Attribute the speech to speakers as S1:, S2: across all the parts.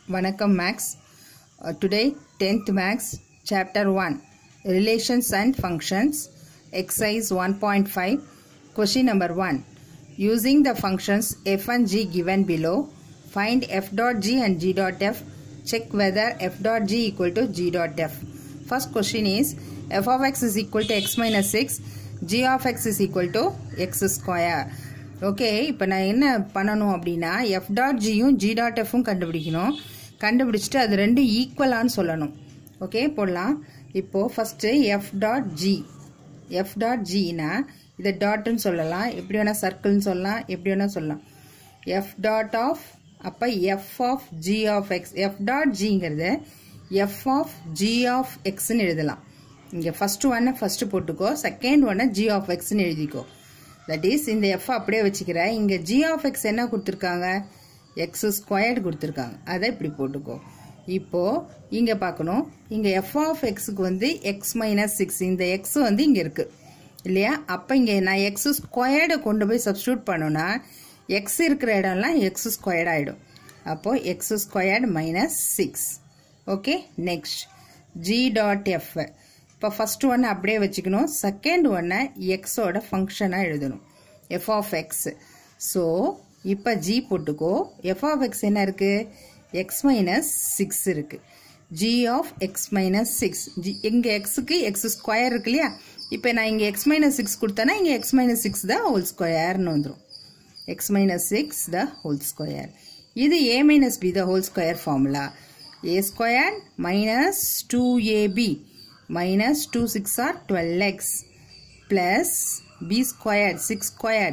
S1: வணக்கம் maths today tenth maths chapter one relations and functions exercise one point five question number one using the functions f and g given below find f dot g and g dot f check whether f dot g equal to g dot f first question is f of x is equal to x minus 6 g of x is equal to x square okay இப்போ நான் என்ன பண்ணணும் அப்படின்னா f dot ஜியும் g dot எஃப்பும் கண்டுபிடிக்கணும் கண்டுபிடிச்சிட்டு அது ரெண்டும் ஈக்குவலான்னு சொல்லணும் ஓகே போடலாம் இப்போது first f dot g f dot ஜினா இதை டாட்னு சொல்லலாம் எப்படி வேணால் சர்க்கிள்னு சொல்லலாம் எப்படி வேணால் சொல்லலாம் எஃப் டாட் ஆஃப் அப்போ f of g of x f dot ஜிங்கிறது எஃப் ஆஃப் ஜி ஆஃப் எக்ஸ்ன்னு எழுதலாம் இங்கே ஃபஸ்ட்டு ஒன்னை ஃபஸ்ட்டு போட்டுக்கோ செகண்ட் ஒன்னை ஜி ஆஃப் எக்ஸ்ன்னு எழுதிக்கோ தட் இஸ் இந்த எஃப் அப்படியே வச்சுக்கிறேன் இங்கே ஜி ஆஃப் எக்ஸ் என்ன கொடுத்துருக்காங்க எக்ஸ் ஸ்கொயர்டு கொடுத்துருக்காங்க அதை இப்படி போட்டுக்கோ இப்போது இங்கே பார்க்கணும் இங்கே எஃப் ஆஃப் எக்ஸுக்கு வந்து எக்ஸ் மைனஸ் சிக்ஸ் இந்த எக்ஸ் வந்து இங்கே இருக்குது இல்லையா அப்போ இங்கே நான் எக்ஸ் ஸ்கொயர்டை கொண்டு போய் சப்ஸ்டியூட் பண்ணோன்னா எக்ஸ் இருக்கிற இடம்லாம் எக்ஸ் ஸ்கொயர்ட் ஆகிடும் அப்போது x squared minus six okay next g dot f இப்போ ஃபஸ்ட் ஒன்று அப்படியே வச்சுக்கணும் செகண்ட் ஒன்னை எக்ஸோட ஃபங்க்ஷனாக எழுதணும் எஃப் ஆஃப் எக்ஸ் ஸோ இப்போ ஜி போட்டுக்கோ எஃப் ஆஃப் எக்ஸ் என்ன இருக்குது எக்ஸ் மைனஸ் சிக்ஸ் இருக்குது g of x minus six g இங்கே எக்ஸுக்கு எக்ஸ் ஸ்கொயர் இருக்கு இல்லையா இப்போ நான் இங்கே எக்ஸ் மைனஸ் சிக்ஸ் கொடுத்தேன்னா இங்கே எக்ஸ் மைனஸ் சிக்ஸ் தான் ஹோல் ஸ்கொயர்னு வந்துடும் x minus six the whole square இது a minus b the whole square formula a square minus two ab minus 2 6 are 12x plus b squared 6 squared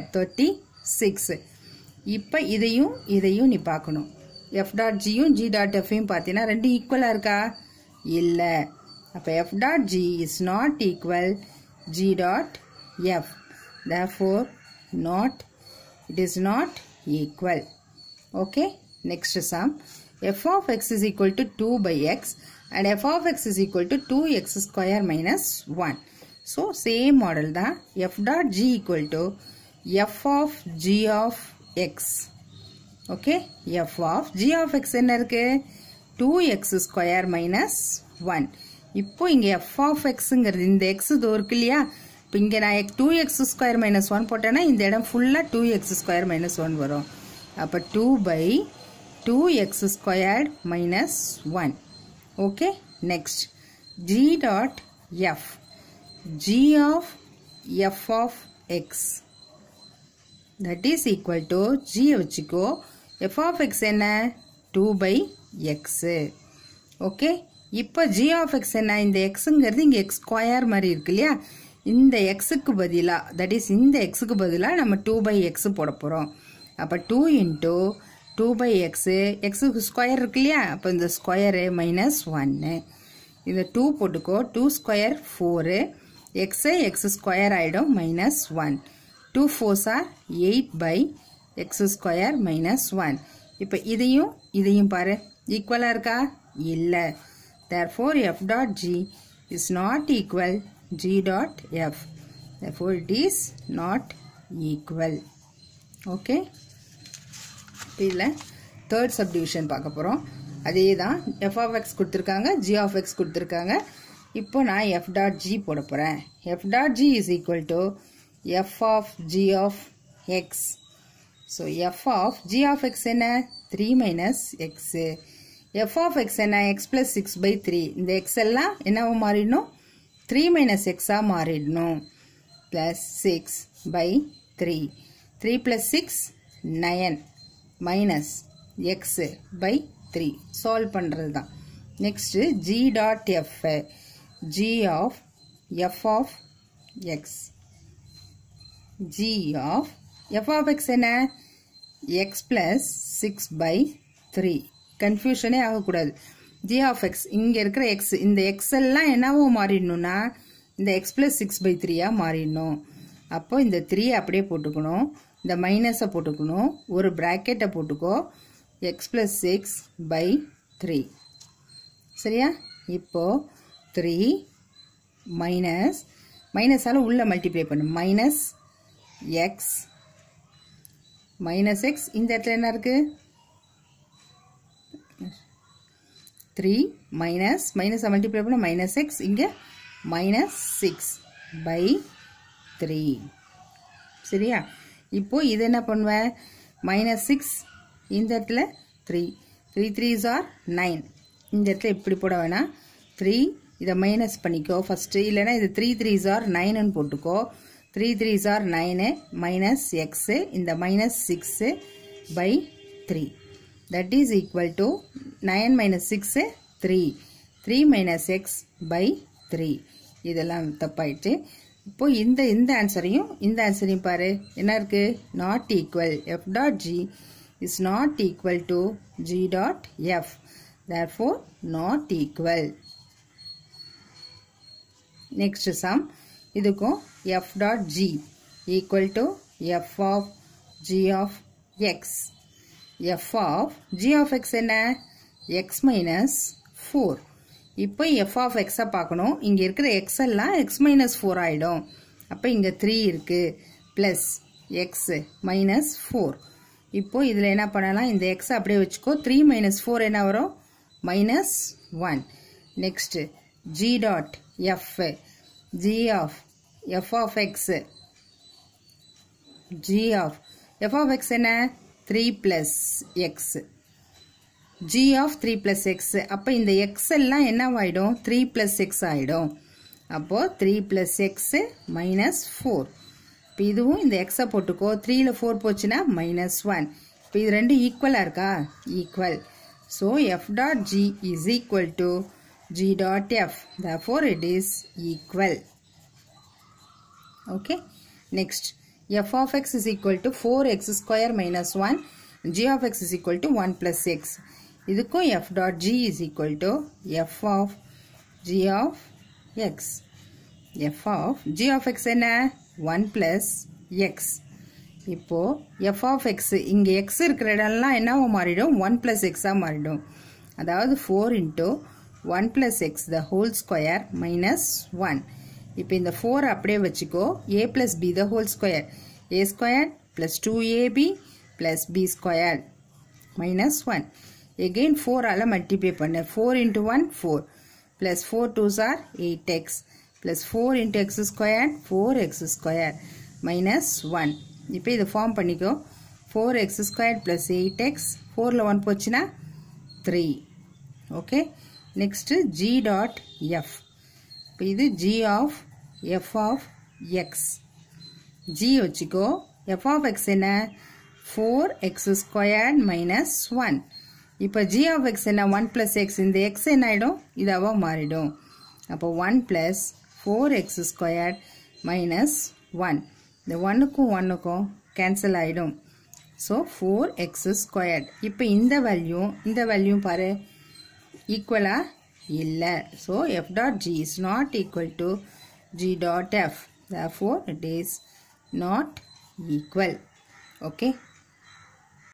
S1: 36 இப்போ இதையும் இதையும் நீ பார்க்கணும் எஃப் டாட் ஜியும் ஜி டாட் எஃப்ஐயும் பார்த்தீங்கன்னா ரெண்டு ஈக்குவலாக இருக்கா இல்லை அப்போ f dot g is not equal g dot f therefore not it is not equal okay next sum f of x is equal to 2 by x and f of x is equal to 2x square minus 1. So, same model தான் f dot g equal to f of g of x. Okay, f of g of x என்ன இருக்கு 2x square minus 1. இப்போ இங்க f of xங்கிறது இந்த x இதோ இருக்கு இல்லையா இப்போ இங்கே நான் two x square minus one போட்டேன்னா இந்த இடம் ஃபுல்லாக two x square minus one வரும் அப்போ two by 2x squared minus 1 okay next g dot f g of f of x that is equal to g வச்சுக்கோ f of x என்ன 2 by x okay இப்போ g of x என்ன இந்த xங்கிறது இங்கே x square மாதிரி இருக்கு இல்லையா இந்த எக்ஸுக்கு பதிலாக தட் இஸ் இந்த எக்ஸுக்கு பதிலாக நம்ம டூ பை எக்ஸ் போட போகிறோம் அப்போ two into two by x எக்ஸுக்கு ஸ்கொயர் இருக்கு இல்லையா அப்போ இந்த ஸ்கொயரு மைனஸ் ஒன்று இந்த டூ போட்டுக்கோ two square four x x square ஆகிடும் minus one two fours are eight by x square minus one இப்போ இதையும் இதையும் பாரு ஈக்குவலாக இருக்கா இல்லை therefore f dot g is not equal g dot f therefore it is not equal okay இதில் third subdivision பார்க்க போகிறோம் அதே தான் எஃப் ஆஃப் எக்ஸ் கொடுத்துருக்காங்க ஜி ஆஃப் எக்ஸ் கொடுத்துருக்காங்க இப்போ நான் எஃப் டாட் ஜி போட போகிறேன் f dot g is equal to f of g of x so f of g of x என்ன three minus x f of x என்ன x plus six by three இந்த x எல்லாம் என்னவா மாறிடணும் three minus எக்ஸாக மாறிடணும் plus six by three three plus six nine minus x by three solve பண்ணுறது தான் next g dot f g of f of x g of f of x என்ன x plus six by three கன்ஃபியூஷனே ஆகக்கூடாது g of x இங்கே இருக்கிற X இந்த x எல்லாம் என்னவோ மாறிடணும்னா இந்த எக்ஸ் ப்ளஸ் சிக்ஸ் பை த்ரீயாக மாறிடணும் அப்போ இந்த த்ரீ அப்படியே போட்டுக்கணும் இந்த மைனஸை போட்டுக்கணும் ஒரு ப்ராக்கெட்டை போட்டுக்கோ x plus six by three சரியா இப்போது த்ரீ மைனஸ் மைனஸால் உள்ளே மல்டிப்ளை பண்ணு மைனஸ் எக்ஸ் மைனஸ் எக்ஸ் இந்த இடத்துல என்ன இருக்குது த்ரீ மைனஸ் மைனஸ் மல்டிப்ளை பண்ண மைனஸ் எக்ஸ் இங்கே மைனஸ் சிக்ஸ் பை த்ரீ சரியா இப்போ இது என்ன பண்ணுவேன் மைனஸ் சிக்ஸ் இந்த இடத்துல three three threes are nine இந்த இடத்துல இப்படி போட வேணாம் த்ரீ இதை மைனஸ் பண்ணிக்கோ ஃபஸ்ட்டு இல்லைனா இது த்ரீ த்ரீஸ் ஆர் நைனுன்னு போட்டுக்கோ three threes are nine minus x இந்த minus six by three that is equal to nine minus six three three minus x by three இதெல்லாம் தப்பாயிடுச்சு இப்போ இந்த இந்த ஆன்சரையும் இந்த ஆன்சரையும் பாரு என்ன இருக்கு not equal f dot g is not equal to g dot f therefore not equal next sum இதுக்கும் f dot g equal to f of g of x f of g of x என்ன x minus four இப்போ f of எக்ஸை பார்க்கணும் இங்கே இருக்கிற X எல்லாம் X minus four ஆகிடும் அப்போ இங்கே த்ரீ இருக்குது ப்ளஸ் எக்ஸ் மைனஸ் ஃபோர் இப்போ இதில் என்ன பண்ணலாம் இந்த எக்ஸ் அப்படியே வச்சுக்கோ த்ரீ மைனஸ் ஃபோர் என்ன வரும் minus one next g dot f g of f of x g of f of x என்ன three plus x g of three plus x அப்போ இந்த எக்ஸ் எல்லாம் என்னவாயிடும் த்ரீ ப்ளஸ் எக்ஸ் ஆகிடும் அப்போது three plus x minus four இப்போ இதுவும் இந்த எக்ஸை போட்டுக்கோ த்ரீயில் ஃபோர் போச்சுன்னா மைனஸ் ஒன் இப்போ இது ரெண்டும் ஈக்குவலாக இருக்கா equal so f dot g is equal to g dot f therefore it is equal okay next f of x is equal to four x square minus one g of x is equal to one plus x இதுக்கும் f dot g is equal to f of g of x f of g of x என்ன one plus x இப்போது f of x இங்கே x இருக்கிற இடம்லாம் என்னவோ மாறிடும் one plus எக்ஸாக மாறிடும் அதாவது four into one plus x the whole square minus one இப்போ இந்த ஃபோர் அப்படியே வச்சுக்கோ a plus b the whole square a square plus two ab plus b square minus one again ஃபோரால் மல்டிப்ளை பண்ணு four into one four plus four twos are eight x plus four into x square four x square minus one இப்போ இதை form பண்ணிக்கோ four x square plus eight x ஃபோரில் one போச்சுன்னா three okay next g dot f இப்போ இது g of f of x g வச்சுக்கோ f of x என்ன four x square minus one இப்போ ஜி ஆஃப் எக்ஸ் என்ன one plus x இந்த x என்ன ஆகிடும் இதாவா மாறிடும் அப்போ one plus four x square minus one இந்த ஒன்றுக்கும் ஒன்றுக்கும் கேன்சல் ஆகிடும் ஸோ ஃபோர் எக்ஸ் ஸ்கொயர்ட் இப்போ இந்த வேல்யூ இந்த வேல்யூ பாரு ஈக்குவலாக இல்லை so f dot g is not equal to g dot f therefore it is not equal okay